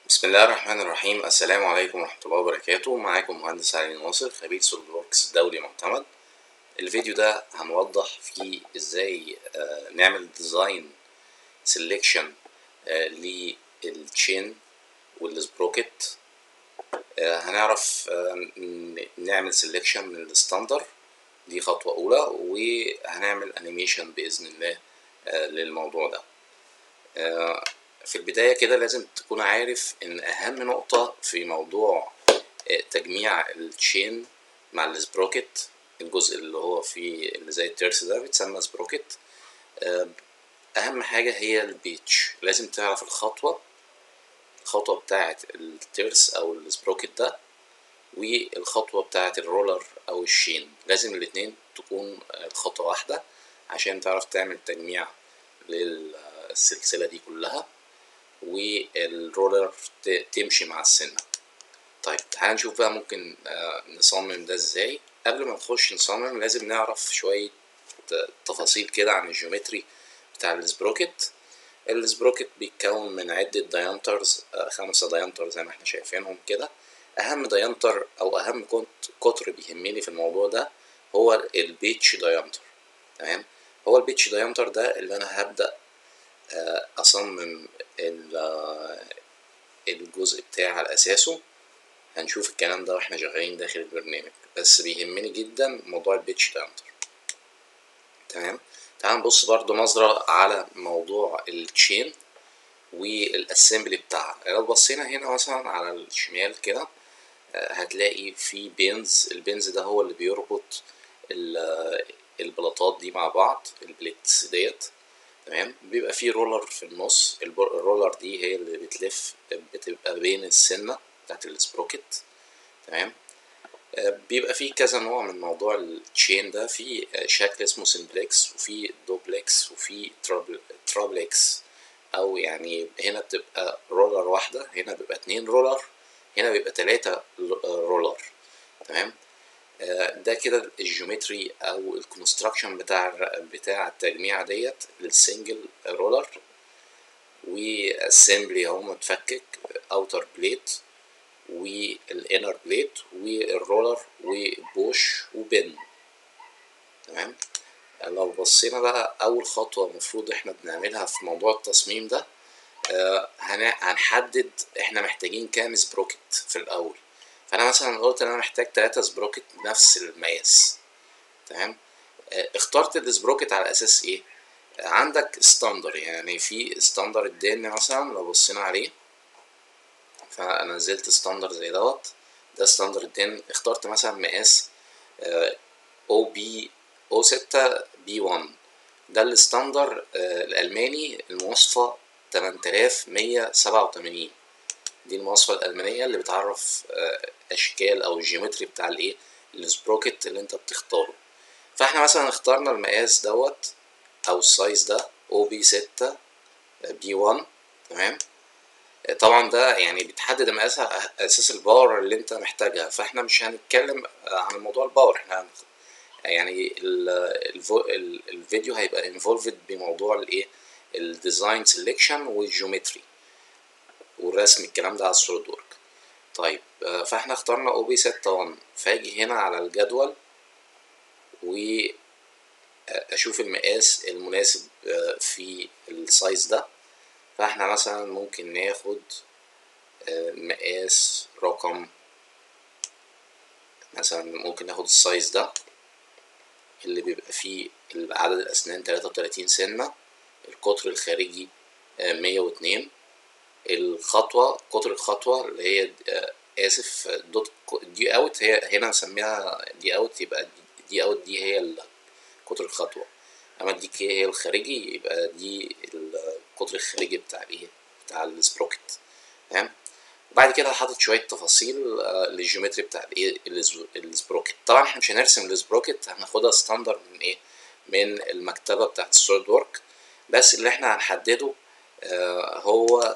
بسم الله الرحمن الرحيم السلام عليكم ورحمة الله وبركاته معاكم مهندس علي ناصر خبير سوليد ووركس دولي معتمد الفيديو ده هنوضح فيه ازاي آه، نعمل ديزاين سيلكشن للتشين والسبروكت آه، هنعرف آه، ن- نعمل سيلكشن من الستاندر دي خطوة أولى وهنعمل انيميشن بإذن الله آه، للموضوع ده آه، في البداية كده لازم تكون عارف إن أهم نقطة في موضوع آه، تجميع التشين مع السبروكت الجزء اللي هو فيه اللي زي الترس ده بيتسمى سبروكت آه، أهم حاجة هي البيتش لازم تعرف الخطوة الخطوة بتاعة الترس أو السبروكت ده والخطوة بتاعة الرولر أو الشين لازم الاتنين تكون آه، خطوة واحدة عشان تعرف تعمل تجميع للسلسلة دي كلها والرولر ت- تمشي مع السنة طيب تعال نشوف بقى ممكن آه، نصمم ده ازاي قبل ما نخش نصمم لازم نعرف شوية ت- تفاصيل كده عن الجيومتري بتاع السبروكت السبروكت بيتكون من عدة دايمترز خمسة دايمتر زي ما احنا شايفينهم كده أهم دايمتر أو أهم كنت- قطر بيهمني في الموضوع ده هو البيتش دايمتر تمام هو البيتش دايمتر ده اللي أنا هبدأ آه، أصمم ال- آه، الجزء بتاعي على أساسه هنشوف الكلام ده واحنا شغالين داخل البرنامج بس بيهمني جدا موضوع البيتش دايمتر تمام تعال نبص برضو نظرة على موضوع التشين والاسمبلي بتاعها لو بصينا هنا مثلا على الشمال كده آه، هتلاقي في بينز البينز ده هو اللي بيربط ال- البلاطات دي مع بعض البليتس ديت تمام بيبقى في رولر في النص البر- الرولر دي هي اللي بتلف بتبقى بين السنة بتاعت السبروكت تمام آه، بيبقى فيه كذا نوع من موضوع التشين ده في آه، شكل اسمه سمبلكس وفي دوبلكس وفي ترابل ترابلكس او يعني هنا بتبقى رولر واحدة هنا بيبقى اتنين رولر هنا بيبقى تلاتة ل- آه، رولر تمام آه، ده كده الجيومتري او الكونستراكشن بتاع بتاع التجميع ديت للسنجل رولر والاسمبلي اهو متفكك اوتر بليت والانر بليت والرولر وبوش وبن تمام لو بصينا بقى اول خطوه المفروض احنا بنعملها في موضوع التصميم ده آه، هن- هنحدد احنا محتاجين كام سبروكت في الاول فانا مثلا قلت ان انا محتاج 3 سبروكت بنفس المقاس تمام آه، اخترت السبروكت على اساس ايه آه، عندك ستاندر يعني في ستاندر الدن مثلا لو بصينا عليه فانا نزلت ستاندر زي دوت ده ستاندر الدن اخترت مثلا مقاس او بي او 6 بي 1 ده الستاندر آه، الالماني المواصفه 8187 دي المواصفه الالمانيه اللي بتعرف آه، اشكال او الجيومتري بتاع الايه السبروكت اللي انت بتختاره فاحنا مثلا اخترنا المقاس دوت او السايز ده او بي 6 بي 1 تمام طبعا ده يعني بتحدد مقاس اساس الباور اللي انت محتاجها فاحنا مش هنتكلم عن موضوع الباور احنا هن- يعني ال- الفو- ال- الفيديو هيبقى انفولفد بموضوع الايه الديزاين سيلكشن والجيومتري والرسم الكلام ده على السوليد ورك طيب آه، فاحنا اخترنا او بي 6 1 فاجي هنا على الجدول واشوف المقاس المناسب آه، في السايز ده فاحنا مثلا ممكن ناخد آه، مقاس رقم مثلا ممكن ناخد السايز ده اللي بيبقى فيه عدد الأسنان 33 سنة القطر الخارجي آه، 102 الخطوة قطر الخطوة اللي هي آه، آسف دوت دي أوت هي هنا نسميها دي أوت يبقى دي أوت دي هي ال- قطر الخطوة أما دي كي هي الخارجي يبقى دي القطر الخارجي بتاع الإيه بتاع السبروكت تمام بعد كده حاطط شوية تفاصيل آه، للجيومتري بتاع الايه الز- السبروكت طبعا احنا مش هنرسم السبروكت هناخدها ستاندر من ايه من المكتبة بتاعت السوليد وورك بس اللي احنا هنحدده آه، هو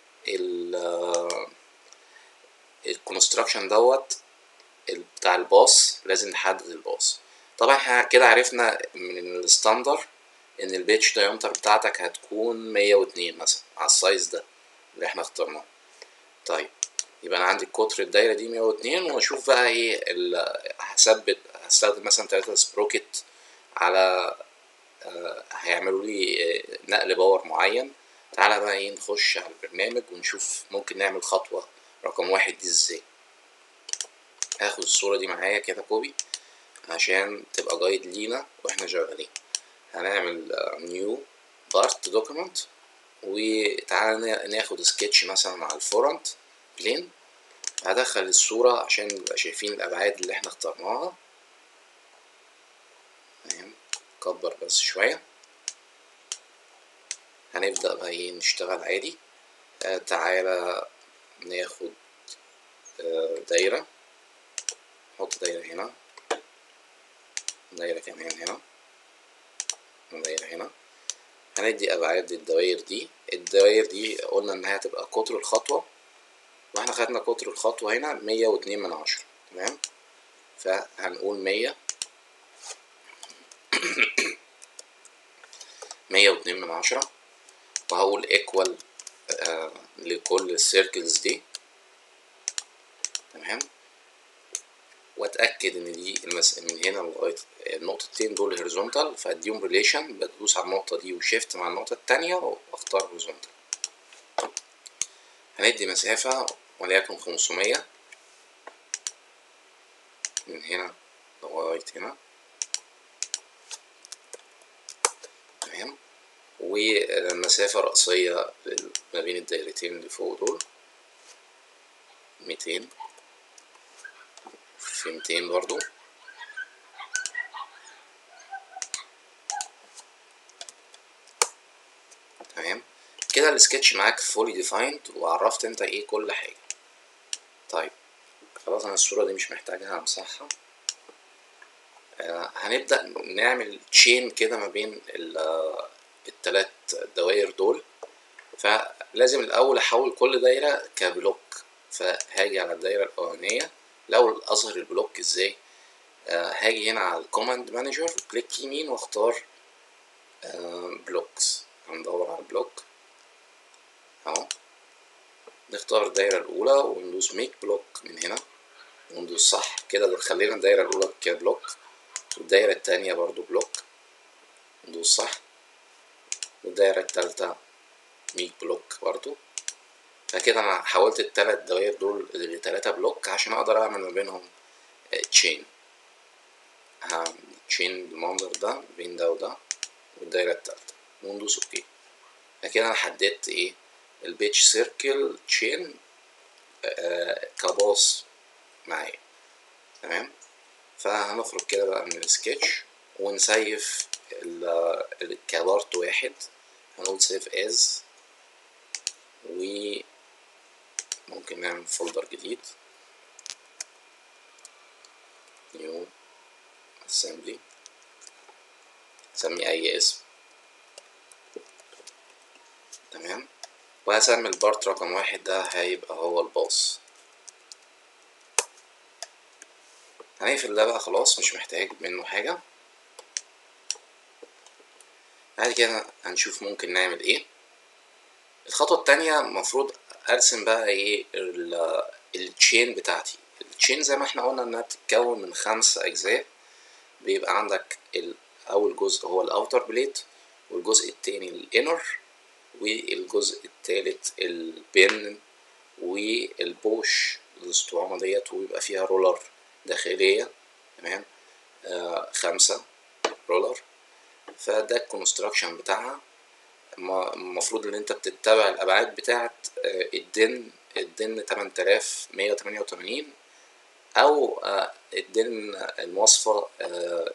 الكونستراكشن دوت ال- بتاع الباص لازم نحدد الباص طبعا احنا كده عرفنا من الستاندر ان البيتش دايمتر بتاعتك هتكون مية واتنين مثلا على السايز ده اللي احنا اخترناه طيب يبقى انا عندي قطر الدايره دي 102 واشوف بقى ايه ال- هثبت هستخدم مثلا 3 سبروكت على آه، هيعملوا لي آه، نقل باور معين تعالى بقى ايه نخش على البرنامج ونشوف ممكن نعمل خطوة رقم واحد دي ازاي هاخد الصورة دي معايا كده كوبي عشان تبقى جايد لينا واحنا شغالين هنعمل نيو بارت دوكيمنت وتعالى نا- ناخد سكتش مثلا على الفرونت بلين هدخل الصورة عشان نبقى شايفين الأبعاد اللي احنا اخترناها تمام كبر بس شوية هنبدأ بقى ايه نشتغل عادي آه تعالى ناخد آه دايرة نحط دايرة هنا دايرة كمان هنا دايرة هنا هندي أبعاد الدوائر دي الدوائر دي قلنا إنها تبقى قطر الخطوة واحنا خدنا قطر الخطوة هنا مية واتنين من عشرة تمام فهنقول مية مية واتنين من عشرة وهقول ايكوال آه لكل السيركلز دي تمام واتاكد ان دي المس... من هنا لغايه النقطتين دول هوريزونتال فاديهم ريليشن بدوس على النقطه دي وشيفت مع النقطه التانية واختار هوريزونتال هندي مسافه وليكن 500 من هنا لغايه هنا تمام والمسافة الرأسية ما بين الدايرتين اللي فوق دول ميتين في ميتين برضو تمام كده السكتش معاك فولي ديفايند وعرفت انت ايه كل حاجة طيب خلاص انا الصورة دي مش محتاجها همسحها آه هنبدأ نعمل تشين كده ما بين التلات دوائر دول فلازم الأول أحول كل دايرة كبلوك فهاجي على الدايرة الأولانية الأول أظهر البلوك إزاي آه هاجي هنا على الكوماند مانجر كليك يمين واختار آه بلوكس هندور على البلوك أهو نختار الدايرة الأولى وندوس ميك بلوك من هنا وندوس صح كده خلينا الدايرة الأولى كبلوك والدايرة التانية برضو بلوك ندوس صح والدايرة التالتة ميك بلوك برضو فكده أنا حولت التلات دوائر دول لتلاتة بلوك عشان أقدر أعمل ما بينهم تشين هعمل تشين بالمنظر ده بين ده وده والدايرة التالتة وندوس أوكي فكده أنا حددت إيه البيتش سيركل تشين كباص معايا تمام فهنخرج كده بقى من السكتش ونسيف كبارت واحد هنقول سيف از وممكن نعمل فولدر جديد نيو assembly نسميه اي اسم تمام وهسمي البارت رقم واحد ده هيبقى هو الباص هنقفل ده بقى خلاص مش محتاج منه حاجة بعد كده هنشوف ممكن نعمل ايه الخطوة التانية المفروض ارسم بقى ايه التشين بتاعتي التشين زي ما احنا قلنا انها بتتكون من خمس اجزاء بيبقى عندك اول جزء هو الاوتر بليت والجزء التاني الانر والجزء التالت البن والبوش الاسطوانة ديت ويبقى فيها رولر داخلية تمام آه خمسة رولر فده الكونستراكشن بتاعها المفروض ان انت بتتبع الابعاد بتاعت آه الدن الدن 8188 او آه الدن المواصفة آه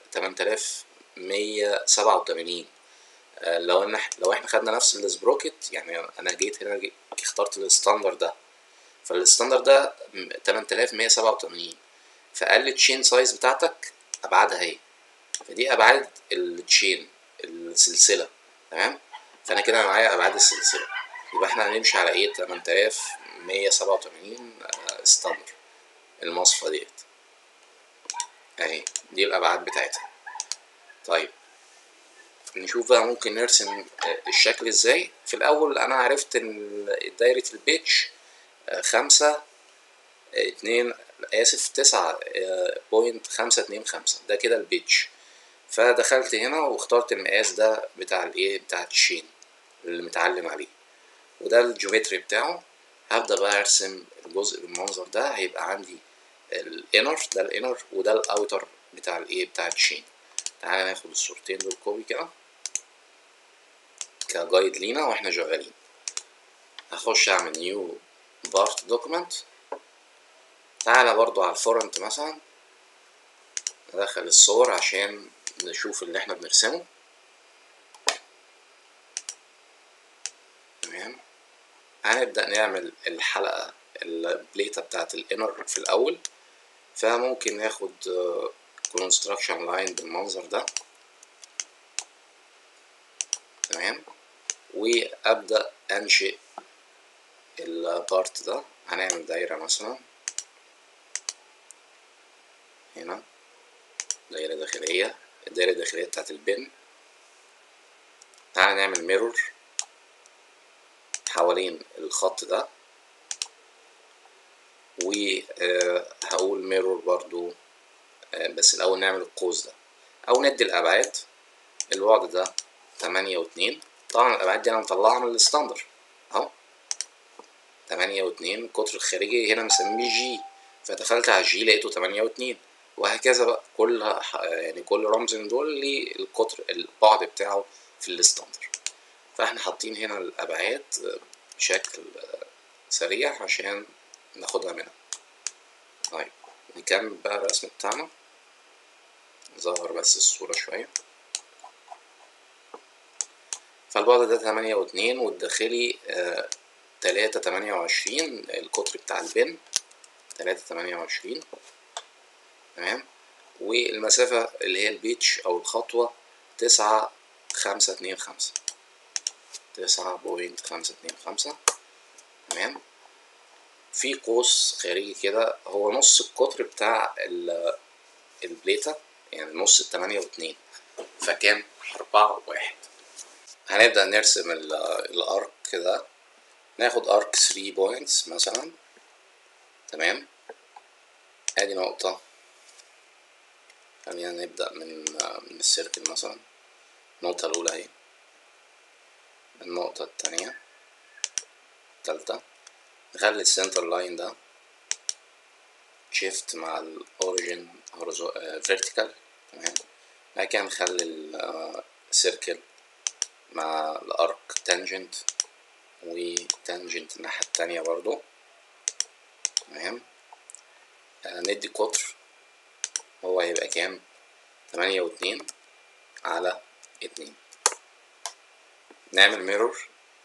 8187 لو ان لو احنا خدنا نفس السبروكت يعني انا جيت هنا جيت اخترت الستاندر ده فالستاندر ده 8187 فقال لي التشين سايز بتاعتك ابعادها اهي فدي ابعاد التشين السلسله تمام فانا كده معايا ابعاد السلسله يبقى احنا هنمشي على ايه 8187 ستاندر المواصفه ديت اهي دي الابعاد بتاعتها طيب نشوف بقى ممكن نرسم الشكل ازاي في الاول انا عرفت ان دايره البيتش آه، خمسة اتنين آسف تسعة آه، بوينت خمسة اتنين خمسة ده كده البيتش فدخلت هنا واخترت المقاس ده بتاع الايه بتاع الشين اللي متعلم عليه وده الجيومتري بتاعه هبدأ بقى ارسم الجزء بالمنظر ده هيبقى عندي الانر ده الانر وده الاوتر بتاع الايه بتاع الشين تعالى ناخد الصورتين دول كوبي كده كجايد لينا واحنا شغالين هخش اعمل نيو بارت دوكيمنت تعالى برضو على الفورنت مثلا ندخل الصور عشان نشوف اللي احنا بنرسمه تمام هنبدأ نعمل الحلقة البليتة بتاعت الانر في الأول فممكن ناخد كونستراكشن لاين بالمنظر ده تمام وأبدأ أنشئ البارت ده هنعمل دايرة مثلا هنا دايرة داخلية الدايرة الداخلية بتاعت البن تعالى نعمل ميرور حوالين الخط ده وهقول ميرور برضو بس الأول نعمل القوس ده أو ندي الأبعاد البعد ده تمانية واتنين طبعا الأبعاد دي أنا مطلعها من الستاندر أهو تمانية واتنين القطر الخارجي هنا مسميه جي فدخلت على جي لقيته تمانية واتنين وهكذا بقى كل يعني كل رمز من دول ليه القطر البعد بتاعه في الستاندر فاحنا حاطين هنا الأبعاد بشكل سريع عشان ناخدها منها طيب نكمل بقى الرسم بتاعنا نظهر بس الصورة شوية فالبعد ده تمانية واتنين والداخلي آه تلاتة تمانية وعشرين القطر بتاع البن تلاتة تمانية وعشرين تمام والمسافة اللي هي البيتش أو الخطوة تسعة خمسة اتنين خمسة تسعة بوينت خمسة اتنين خمسة تمام في قوس خارجي كده هو نص القطر بتاع البليتة يعني نص التمانية واتنين فكام أربعة واحد هنبدأ نرسم الأرك ده ناخد أرك 3 بوينتس مثلا تمام ادي نقطة خلينا نبدأ من من السيركل مثلا النقطة الأولى اهي النقطة التانية التالتة نخلي السنتر لاين ده شيفت مع الاوريجن فيرتيكال تمام بعد كده نخلي السيركل مع الارك تانجنت وتانجنت الناحية التانية برضو تمام آه ندي قطر هو هيبقى كام تمانية واتنين على اتنين نعمل ميرور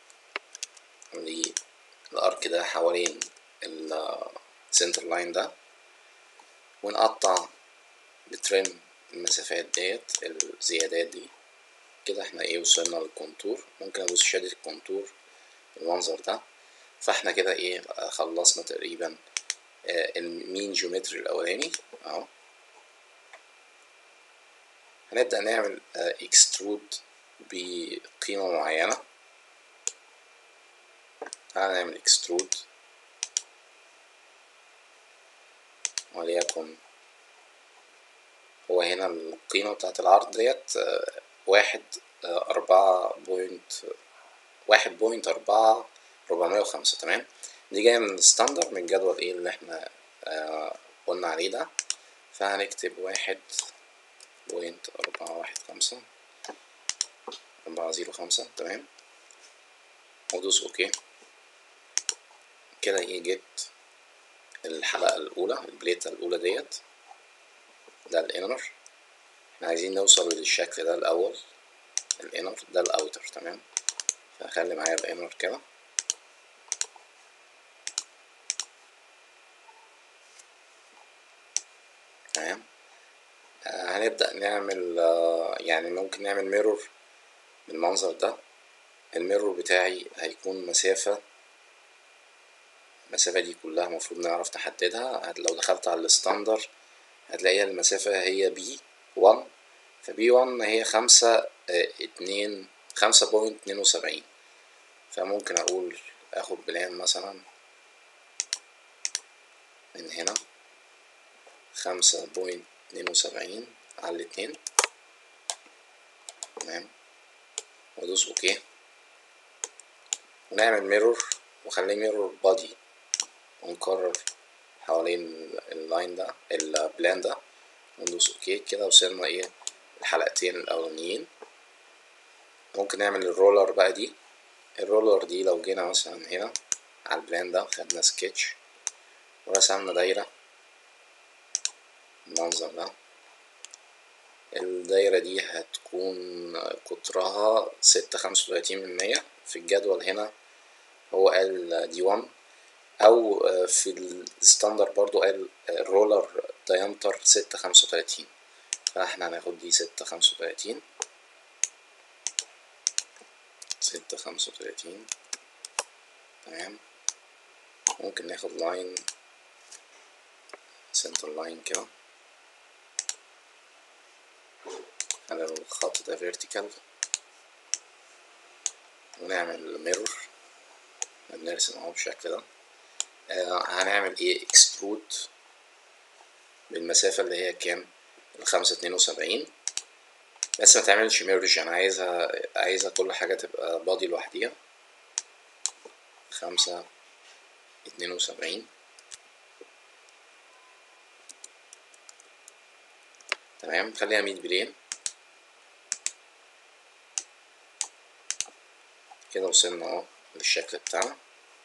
للارك ده حوالين السنتر لاين ده ونقطع بترم المسافات ديت الزيادات دي كده احنا ايه وصلنا للكونتور ممكن ادوس شادة الكونتور بالمنظر ده فاحنا كده ايه خلصنا تقريبا آه المين جيومتري الاولاني اهو هنبدأ نعمل آه اكسترود بقيمة معينة تعالى نعمل اكسترود وليكن هو هنا القيمة بتاعت العرض ديت آه واحد أربعة بوينت واحد بوينت أربعة ربعمية وخمسة تمام دي جاية من الستاندر من الجدول ايه اللي احنا آه قلنا عليه ده فهنكتب واحد بوينت أربعة واحد خمسة أربعة زيرو خمسة تمام ودوس أوكي كده ايه جبت الحلقة الأولى البليتة الأولى ديت ده الانر احنا عايزين نوصل للشكل ده الأول الانر ده الأوتر تمام فهخلي معايا الانر كده تمام آه هنبدأ نعمل آه يعني ممكن نعمل ميرور بالمنظر ده الميرور بتاعي هيكون مسافة المسافة دي كلها المفروض نعرف نحددها لو دخلت على الستاندر هتلاقيها المسافة هي بي وان فبي وان هي خمسة اتنين خمسة بوينت اتنين وسبعين فممكن أقول آخد بلان مثلا من هنا خمسة بوينت اتنين وسبعين على الاتنين تمام وادوس اوكي ونعمل ميرور وخليه ميرور بادي ونكرر حوالين اللاين ده البلان ده وندوس اوكي كده وصلنا ايه الحلقتين الاولانيين ممكن نعمل الرولر بقى دي الرولر دي لو جينا مثلا هنا على البلان ده خدنا سكتش ورسمنا دايرة المنظر ده الدايرة دي هتكون قطرها ستة خمسة وتلاتين من مية في الجدول هنا هو قال دي وان أو في الستاندر برضو قال رولر دايمتر ستة خمسة وتلاتين فاحنا هناخد دي ستة خمسة وتلاتين ستة خمسة وتلاتين تمام ممكن ناخد لاين سنتر لاين كده على الخط ده فيرتيكال ونعمل ميرور بنرسم اهو بالشكل ده آه هنعمل ايه اكسترود بالمسافة اللي هي كام الخمسة اتنين وسبعين بس ما تعملش ميرج انا عايزها عايزها كل حاجة تبقى بادي لوحديها خمسة اتنين وسبعين تمام خليها ميد بلين كده وصلنا اهو للشكل بتاعنا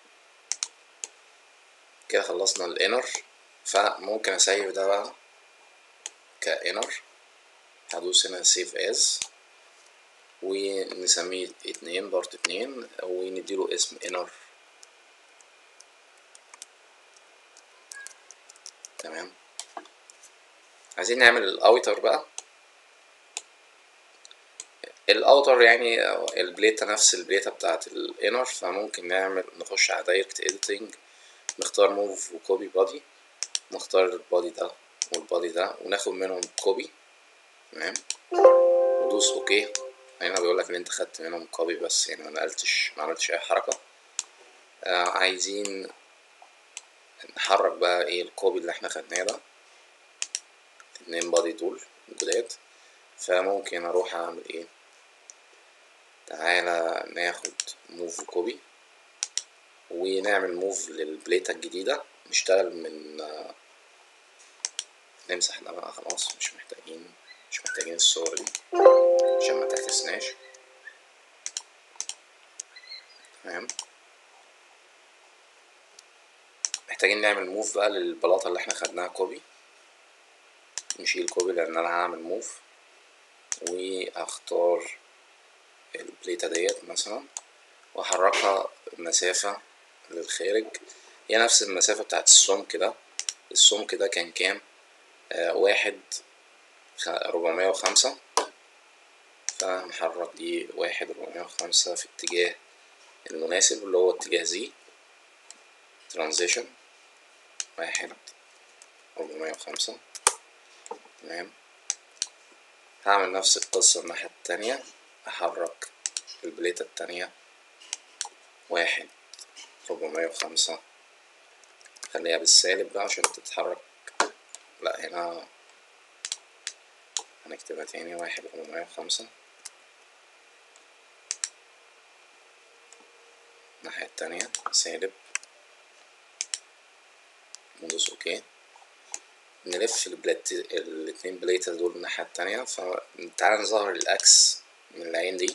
كده خلصنا الانر فممكن اسيف ده بقى كانر هدوس هنا سيف از ونسميه اتنين بارت اتنين ونديله اسم انر تمام عايزين نعمل الاوتر بقى الاوتر يعني البليتة نفس البليتة بتاعت الانر فممكن نعمل نخش على دايركت اديتنج نختار موف وكوبي بادي نختار البادي ده والبادي ده وناخد منهم كوبي تمام ندوس اوكي هنا بيقول لك ان انت خدت منهم كوبي بس يعني ما نقلتش ما عملتش اي حركة آه عايزين نحرك بقى ايه الكوبي اللي احنا خدناه ده اتنين بادي دول جداد فممكن اروح اعمل ايه تعالى ناخد موف كوبي ونعمل موف للبليتة الجديدة نشتغل من آه نمسح ده بقى خلاص مش محتاجين مش محتاجين الصور دي عشان ما تعكسناش تمام محتاجين نعمل موف بقى للبلاطة اللي احنا خدناها كوبي نشيل كوبي لان انا هعمل موف واختار البليتة ديت مثلا واحركها مسافة للخارج هي نفس المسافة بتاعت السمك ده السمك ده كان كام آه واحد ربعمية وخمسة فهنحرك دي واحد ربعمية وخمسة في اتجاه المناسب اللي هو اتجاه زي ترانزيشن واحد ربعمية وخمسة تمام هعمل نفس القصة الناحية التانية أحرك البليتة التانية واحد ربعمية وخمسة خليها بالسالب بقى عشان تتحرك لا هنا هنكتبها تاني واحد ربعمية وخمسة الناحية التانية سالب ندوس اوكي نلف البلات الاتنين بليتة دول الناحية التانية فتعالى نظهر الأكس من العين دي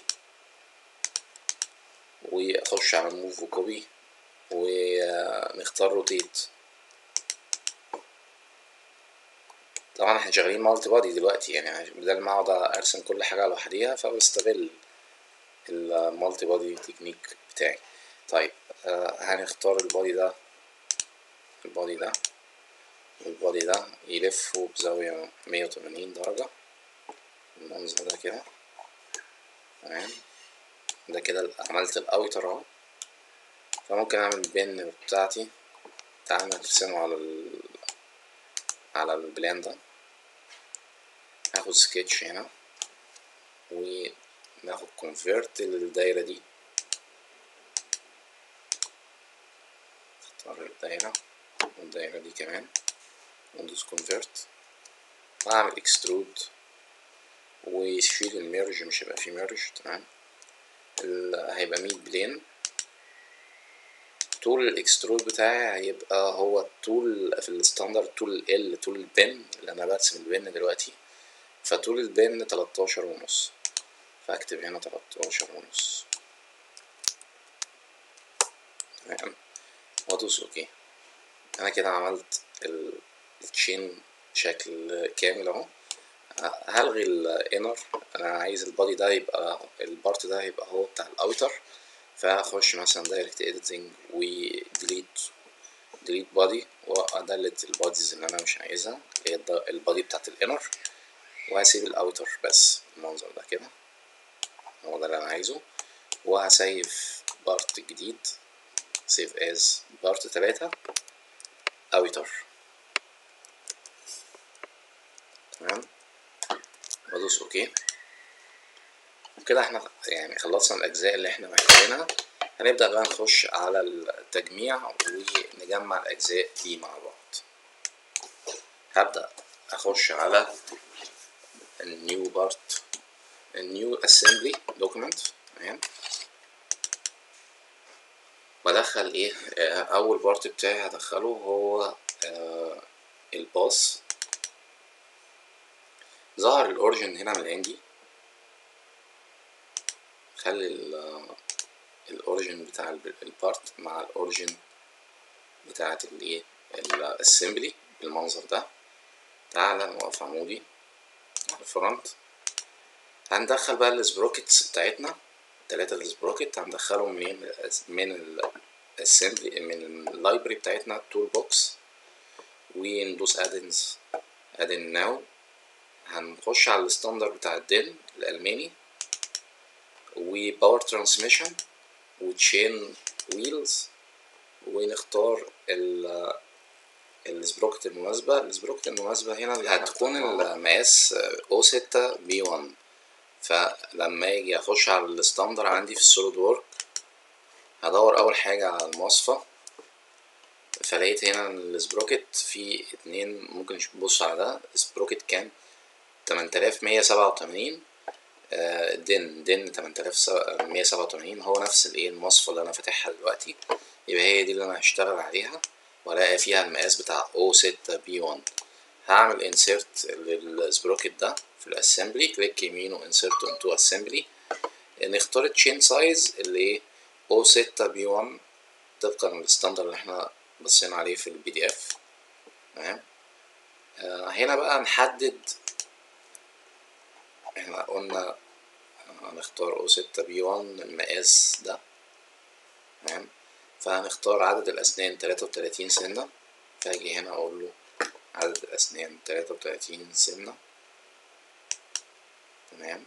وأخش على موف وكوبي ونختار روتيت طبعا احنا شغالين مالتي بادي دلوقتي يعني بدل ما اقعد ارسم كل حاجة لوحديها فبستغل المالتي بادي تكنيك بتاعي طيب آه هنختار البادي ده البادي ده والبادي ده يلفوا بزاوية مية وتمانين درجة المنظر ده كده تمام ده كده عملت الاوتر اهو فممكن اعمل البن بتاعتي تعالى نرسمه على ال... على البلان ده هاخد سكتش هنا وناخد كونفيرت للدايرة دي اختار الدايرة والدايرة دي كمان وندوس كونفرت واعمل اكسترود ويشيل الميرج مش هيبقى فيه ميرج تمام هيبقى ميد بلين طول الاكسترود بتاعي هيبقى هو الطول في الستاندرد طول ال طول البن اللي انا برسم البن دلوقتي فطول البن تلاتاشر ونص فاكتب هنا تلاتاشر ونص تمام وادوس اوكي انا كده عملت التشين بشكل كامل اهو هلغي الانر انا عايز البادي ده يبقى البارت ده يبقى هو بتاع الاوتر فاخش مثلا دايركت اديتنج وديليت ديليت بادي وادلت الباديز اللي انا مش عايزها اللي هي البادي بتاعت الانر وهسيب الاوتر بس المنظر ده كده هو ده اللي انا عايزه وهسيف بارت جديد سيف از بارت تلاتة اوتر تمام وادوس اوكي وكده احنا يعني خلصنا الاجزاء اللي احنا محتاجينها هنبدأ بقى نخش على التجميع ونجمع الاجزاء دي مع بعض هبدأ اخش على النيو بارت النيو اسمبلي دوكيمنت تمام بدخل ايه اول بارت بتاعي هدخله هو آه الباص ظهر الاوريجن هنا من عندي خلي الاوريجن بتاع البارت مع الاوريجن بتاعت الايه الاسمبلي بالمنظر ده تعالى نوقف عمودي على الفرونت هندخل بقى السبروكتس بتاعتنا تلاتة السبروكت هندخلهم منين من الاسمبلي من اللايبرري بتاعتنا تول بوكس وندوس ادنز ادن ناو هنخش على الستاندر بتاع الدل الالماني وباور ترانسميشن وتشين ويلز ونختار ال السبروكت المناسبة السبروكت المناسبة هنا هتكون المقاس او ستة بي ون فلما اجي اخش على الستاندر عندي في السوليد وورك هدور اول حاجة على المواصفة فلقيت هنا السبروكت في اتنين ممكن نبص على ده سبروكت كام تمن تلاف مية سبعة وتمانين دن دن تمن تلاف مية سبعة وتمانين هو نفس الايه المواصفة اللي انا فاتحها دلوقتي يبقى هي دي اللي انا هشتغل عليها والاقي فيها المقاس بتاع او ستة بي ون هعمل انسيرت للسبروكت ده في الاسمبلي كليك يمين وانسيرت انتو اسمبلي نختار التشين سايز اللي او ستة بي ون طبقا للستاندر اللي احنا بصينا عليه في البي دي اف تمام آه هنا بقى نحدد احنا قلنا هنختار او ستة بي ون المقاس ده تمام فهنختار عدد الأسنان تلاتة وتلاتين سنة فهاجي هنا أقول له عدد الأسنان تلاتة وتلاتين سنة تمام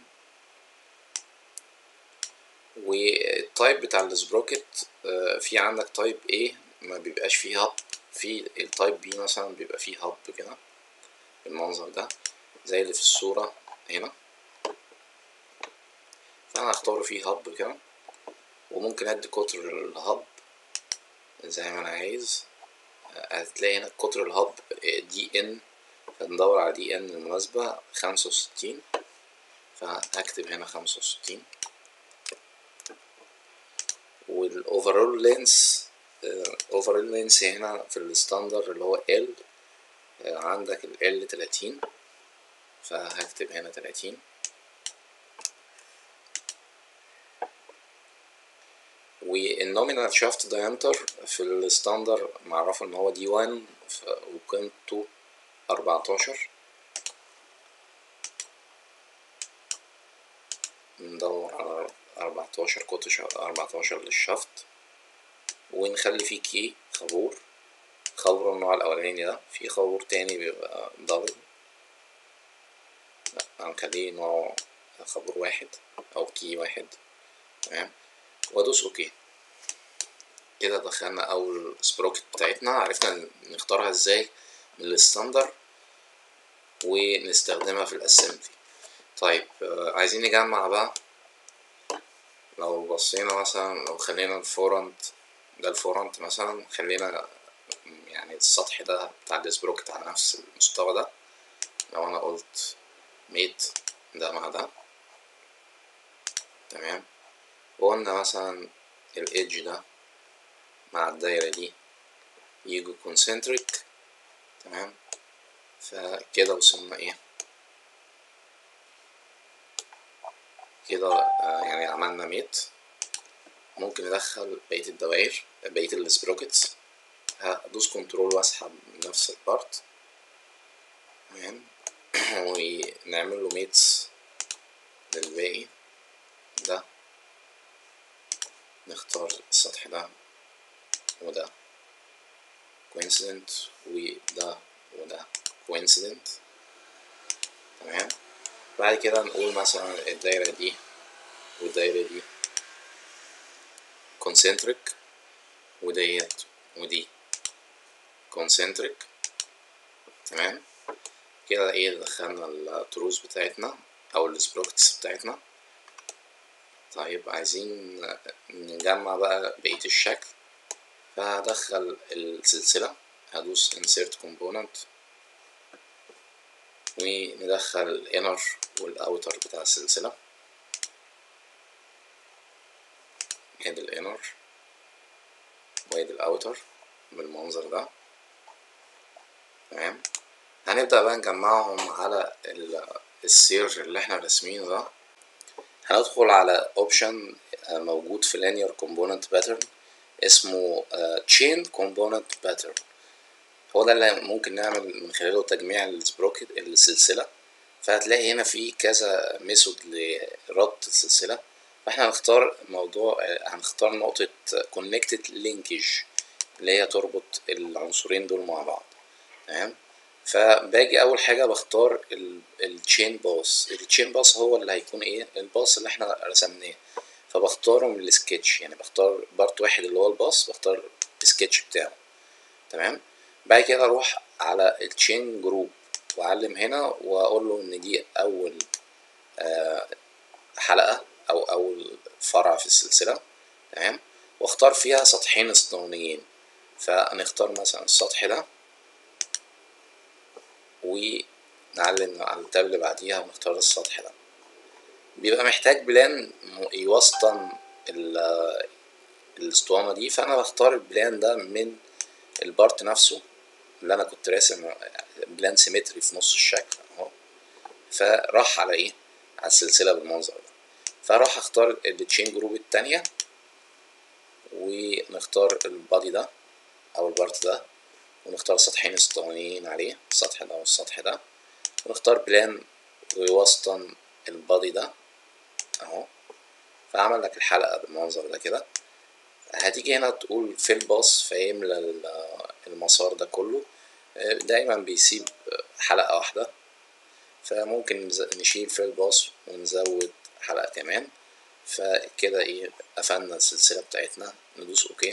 والتايب بتاع السبروكت في عندك تايب A ما بيبقاش فيه هب في التايب B مثلا بيبقى فيه هب كده بالمنظر ده زي اللي في الصورة هنا فأنا هختار فيه هب كده وممكن أدي قطر الهب زي ما انا عايز هتلاقي هنا قطر الهب دي ان فندور على دي ان المناسبة خمسة وستين فهكتب هنا خمسة وستين والاوفرول لينس اوفرول لينس هنا في الستاندر اللي هو ال عندك ال تلاتين فهكتب هنا تلاتين والنومينال شافت دايمتر في الستاندر معرفه ان هو دي 1 وقيمته اربعتاشر ندور على اربعتاشر قطر اربعتاشر للشافت ونخلي فيه كي خابور خابور النوع الاولاني ده في خابور تاني بيبقى دبل لا هنخليه نوع خابور واحد او كي واحد تمام وادوس اوكي كده دخلنا اول سبروكت بتاعتنا عرفنا نختارها ازاي من الستاندر ونستخدمها في الاسمبلي طيب عايزين نجمع بقى لو بصينا مثلا لو خلينا الفورنت ده الفورنت مثلا خلينا يعني السطح ده بتاع السبروكت على نفس المستوى ده لو انا قلت ميت ده مع ده تمام وقلنا مثلا الايدج ده مع الدايرة دي يجوا كونسنتريك تمام فكده وصلنا ايه كده آه يعني عملنا ميت ممكن ندخل بقية الدوائر بقية السبروكتس هدوس كنترول واسحب من نفس البارت تمام ونعمل له ميتس للباقي ده نختار السطح ده وده coincident وده وده coincident تمام بعد كده نقول مثلا الدايرة دي والدايرة دي concentric وديت ودي concentric تمام كده ايه دخلنا التروس بتاعتنا او السبروكتس بتاعتنا طيب عايزين نجمع بقى بقية الشكل فهدخل السلسلة هدوس insert component وندخل الانر والاوتر بتاع السلسلة ادي الانر وادي الاوتر بالمنظر ده تمام هنبدأ بقى نجمعهم على السير اللي احنا راسمينه ده هندخل على اوبشن موجود في linear component pattern اسمه chain component pattern هو ده اللي ممكن نعمل من خلاله تجميع السبروكت السلسلة فهتلاقي هنا في كذا ميثود لربط السلسلة فاحنا هنختار موضوع هنختار نقطة connected linkage اللي هي تربط العنصرين دول مع بعض تمام فباجي اول حاجه بختار التشين باص التشين باص هو اللي هيكون ايه الباص اللي احنا رسمناه فبختاره من السكتش يعني بختار بارت واحد اللي هو الباص بختار السكتش بتاعه تمام بعد كده اروح على التشين جروب واعلم هنا واقول له ان دي اول آه حلقه او اول فرع في السلسله تمام واختار فيها سطحين اسطوانيين فنختار مثلا السطح ده ونعلم على التاب اللي بعديها ونختار السطح ده بيبقى محتاج بلان يوسطن الاسطوانة دي فأنا بختار البلان ده من البارت نفسه اللي أنا كنت راسم بلان سيمتري في نص الشكل أهو فراح على إيه على السلسلة بالمنظر ده فراح أختار التشين جروب التانية ونختار البادي ده أو البارت ده ونختار سطحين اسطوانيين عليه السطح ده والسطح ده ونختار بلان ويوسطن البادي ده اهو فعمل لك الحلقة بالمنظر ده كده هتيجي هنا تقول في الباص فيملى المسار ده كله دايما بيسيب حلقة واحدة فممكن نشيل في الباص ونزود حلقة كمان فكده ايه قفلنا السلسلة بتاعتنا ندوس اوكي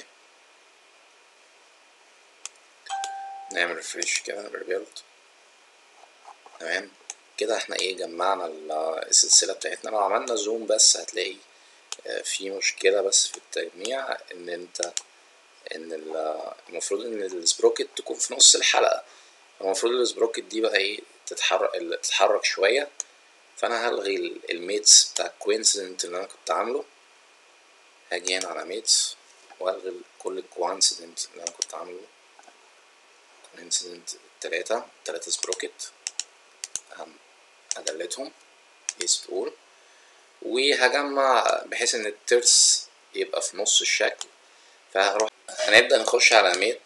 نعمل ريفريش كده ريبيلد تمام كده احنا ايه جمعنا السلسلة بتاعتنا لو عملنا زوم بس هتلاقي في مشكلة بس في التجميع ان انت ان المفروض ان السبروكت تكون في نص الحلقة المفروض السبروكت دي بقى ايه تتحرك تتحرك شوية فانا هلغي الميتس بتاع الكوينسيدنت اللي انا كنت عامله هاجي هنا على ميتس والغي كل الكوانسيدنت اللي انا كنت عامله كوينسيدنت التلاتة التلاتة سبروكت هدلتهم ليست اول وهجمع بحيث ان الترس يبقى في نص الشكل فهروح هنبدأ نخش على ميت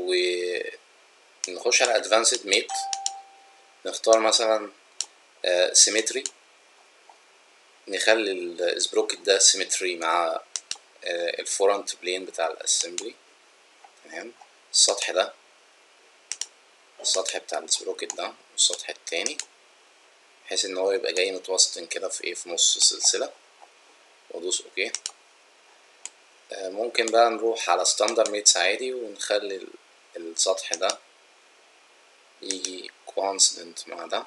ونخش على ادفانسد ميت نختار مثلا سيمتري نخلي السبروكت ده سيمتري مع الفرونت بلين بتاع الاسمبلي تمام السطح ده السطح بتاع السبروكت ده والسطح التاني بحيث ان هو يبقى جاي متوسط كده في ايه في نص السلسلة وادوس اوكي ممكن بقى نروح على ستاندر ميتس عادي ونخلي السطح ده يجي كوانسيدنت مع ده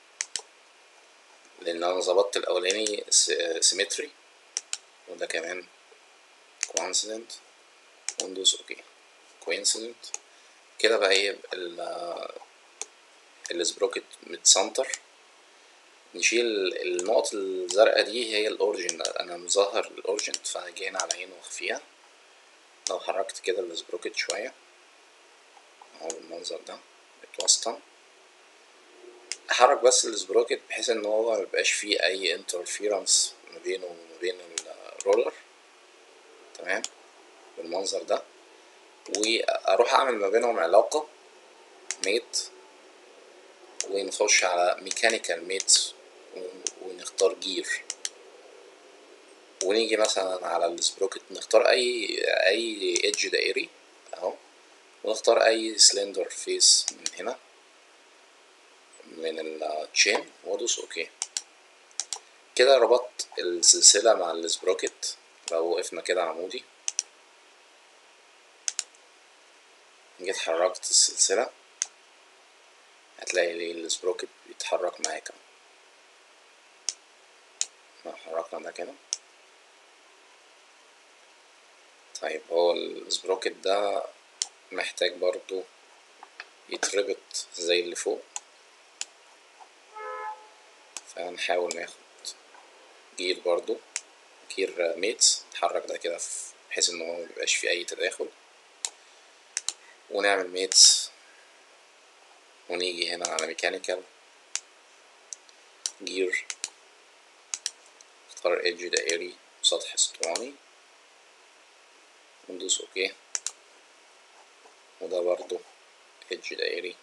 لان انا ظبطت الاولاني سيمتري وده كمان كوانسيدنت وندوس اوكي كوينسيدنت كده بقى ايه ال- السبروكت متسنتر نشيل النقط الزرقاء دي هي الاوريجن انا مظهر الاوريجن فهاجي هنا على عينه واخفيها لو حركت كده السبروكت شوية اهو بالمنظر ده اتوسطن احرك بس السبروكت بحيث ان هو ميبقاش فيه اي انترفيرنس ما بينه وما بين الرولر تمام بالمنظر ده واروح اعمل ما بينهم علاقة ميت ونخش على ميكانيكال ميت ونختار جير ونيجي مثلا على السبروكت نختار اي اي ايدج دائري اهو ونختار اي سلندر فيس من هنا من التشين وادوس اوكي كده ربطت السلسلة مع السبروكت لو وقفنا كده عمودي جيت حركت السلسلة هتلاقي لي السبروكت بيتحرك معاك اهو لو حركنا ده كده طيب هو السبروكت ده محتاج برضو يتربط زي اللي فوق فهنحاول ناخد جير برضو جير ميتس نحرك ده كده بحيث ان هو ميبقاش فيه اي تداخل ونعمل ميتس ونيجي هنا على ميكانيكال جير نختار ايدج دائري سطح اسطواني وندوس اوكي وده برضو ايدج دائري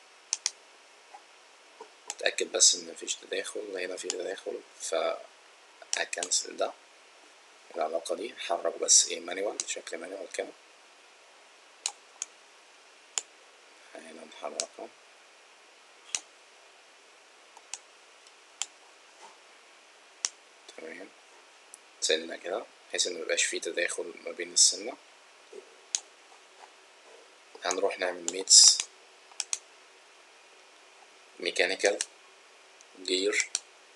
اتأكد بس ان مفيش تداخل هنا في تداخل فهكنسل ده العلاقة دي حرك بس ايه مانيوال شكل مانيوال كده هنا نحركها تمام سنة كده بحيث ان ميبقاش فيه تداخل ما بين السنة هنروح نعمل ميتس ميكانيكال جير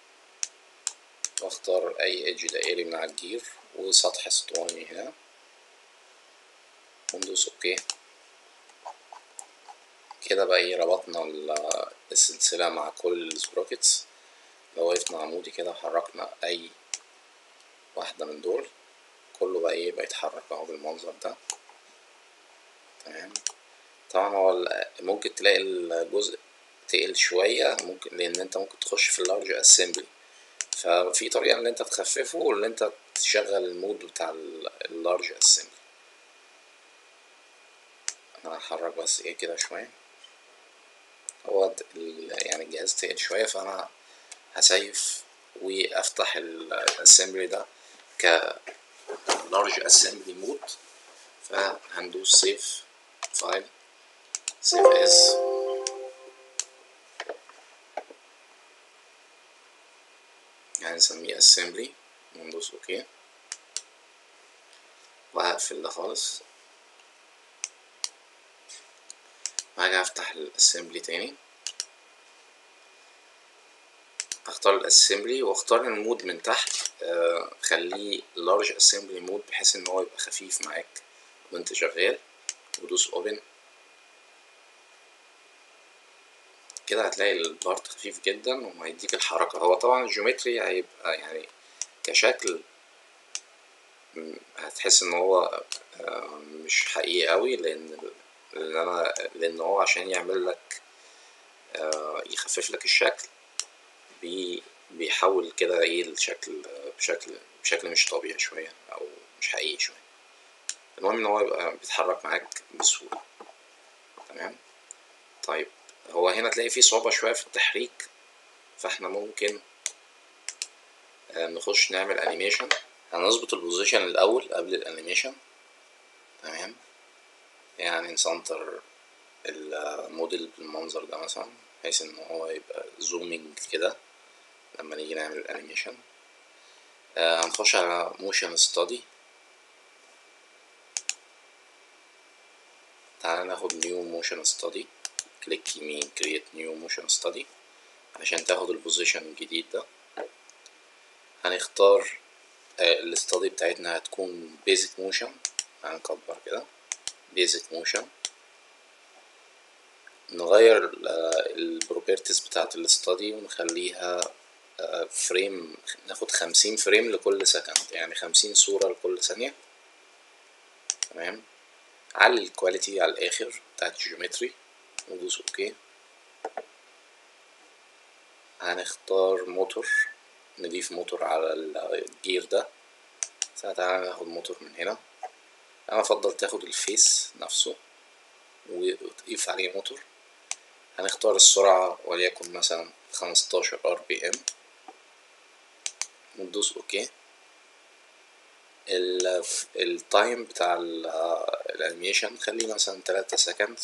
واختار اي ايدج دائري من على الجير وسطح اسطواني هنا وندوس اوكي كده بقى ايه ربطنا السلسلة مع كل السبروكتس لو وقفنا عمودي كده وحركنا اي واحدة من دول كله بقى ايه بيتحرك اهو بالمنظر ده تمام طبعا هو ممكن تلاقي الجزء تقل شوية ممكن لأن أنت ممكن تخش في اللارج اسمبلي ففي طريقة إن أنت تخففه وإن أنت تشغل المود بتاع اللارج اسمبلي أنا هحرك بس إيه كده شوية هو يعني الجهاز تقل شوية فأنا هسيف وأفتح الاسمبلي ده ك لارج اسمبلي مود فهندوس سيف فايل سيف از يعني نسميه assembly وندوس اوكي وهقفل ده خالص وهاجي افتح الاسمبلي تاني اختار الاسمبلي واختار المود من تحت آه خليه large assembly مود بحيث ان هو يبقى خفيف معاك وانت شغال ودوس اوبن كده هتلاقي البارت خفيف جدا وهيديك الحركة هو طبعا الجيومتري هيبقى يعني كشكل هتحس ان هو مش حقيقي قوي لان لان انا لان هو عشان يعمل لك يخفف لك الشكل بي بيحول كده ايه الشكل بشكل بشكل مش طبيعي شوية او مش حقيقي شوية المهم ان هو يبقى بيتحرك معاك بسهولة تمام طيب هو هنا تلاقي فيه صعوبة شوية في التحريك فاحنا ممكن نخش نعمل انيميشن هنظبط البوزيشن الاول قبل الانيميشن تمام يعني نسنتر الموديل بالمنظر ده مثلا بحيث ان هو يبقى زومينج كده لما نيجي نعمل الانيميشن آه هنخش على موشن ستادي تعالى ناخد نيو موشن ستادي كليك يمين create new motion study عشان تاخد البوزيشن الجديد ده هنختار الاستادي بتاعتنا هتكون basic motion هنكبر كده basic motion نغير البروبرتيز بتاعت الاستادي ونخليها فريم ناخد خمسين فريم لكل سكند يعني خمسين صورة لكل ثانية تمام علي الكواليتي على الآخر بتاعت الجيومتري وندوس اوكي هنختار موتور نضيف موتور على الجير ده تعالى ناخد موتور من هنا انا افضل تاخد الفيس نفسه وتضيف عليه موتور هنختار السرعة وليكن مثلا خمستاشر ار بي ام وندوس اوكي التايم بتاع الانيميشن خليه مثلا تلاتة سكند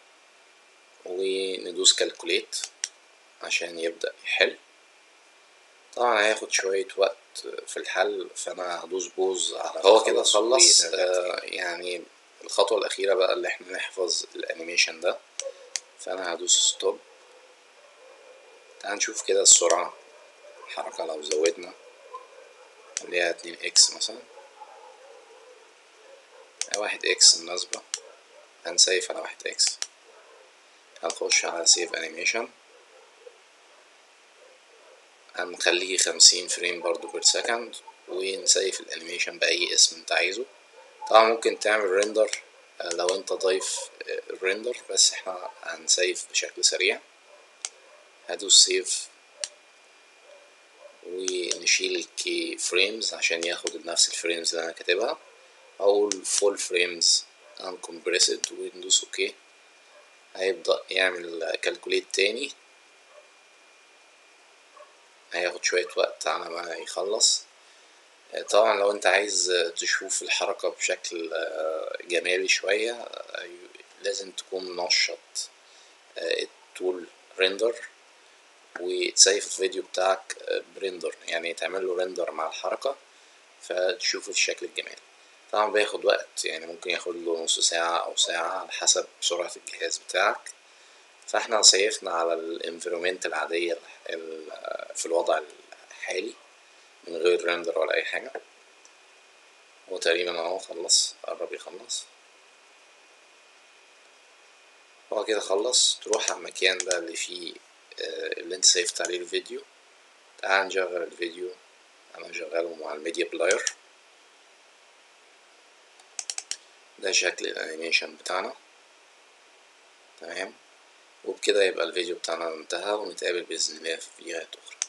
وندوس كالكوليت عشان يبدأ يحل طبعا هياخد شوية وقت في الحل فأنا هدوس بوز على هو كده خلص آه يعني الخطوة الأخيرة بقى اللي احنا نحفظ الأنيميشن ده فأنا هدوس ستوب تعال نشوف كده السرعة الحركة لو زودنا خليها اتنين اكس مثلا واحد اكس مناسبة هنسيف على واحد اكس هنخش على سيف انيميشن هنخليه خمسين فريم برضو بير سكند ونسيف الانيميشن بأي اسم انت عايزه طبعا ممكن تعمل ريندر لو انت ضايف الريندر بس احنا هنسيف بشكل سريع هدوس سيف ونشيل الكي فريمز عشان ياخد نفس الفريمز اللي انا كاتبها اقول فول فريمز uncompressed وندوس اوكي هيبدأ يعمل كالكوليت تاني هياخد شوية وقت على ما يخلص طبعا لو انت عايز تشوف الحركة بشكل جمالي شوية لازم تكون منشط التول ريندر وتسيف الفيديو بتاعك بريندر يعني تعمل له ريندر مع الحركة فتشوف الشكل الجمالي طبعا بياخد وقت يعني ممكن ياخد له نص ساعة أو ساعة على حسب سرعة الجهاز بتاعك فاحنا سيفنا على الانفيرومنت العادية في الوضع الحالي من غير ريندر ولا أي حاجة هو تقريبا اهو خلص قرب يخلص هو كده خلص تروح على المكان ده اللي فيه اللي انت سيفت عليه الفيديو تعال نشغل الفيديو انا شغاله مع الميديا بلاير ده شكل الانيميشن بتاعنا تمام وبكده يبقى الفيديو بتاعنا انتهى ونتقابل بإذن الله في فيديوهات أخرى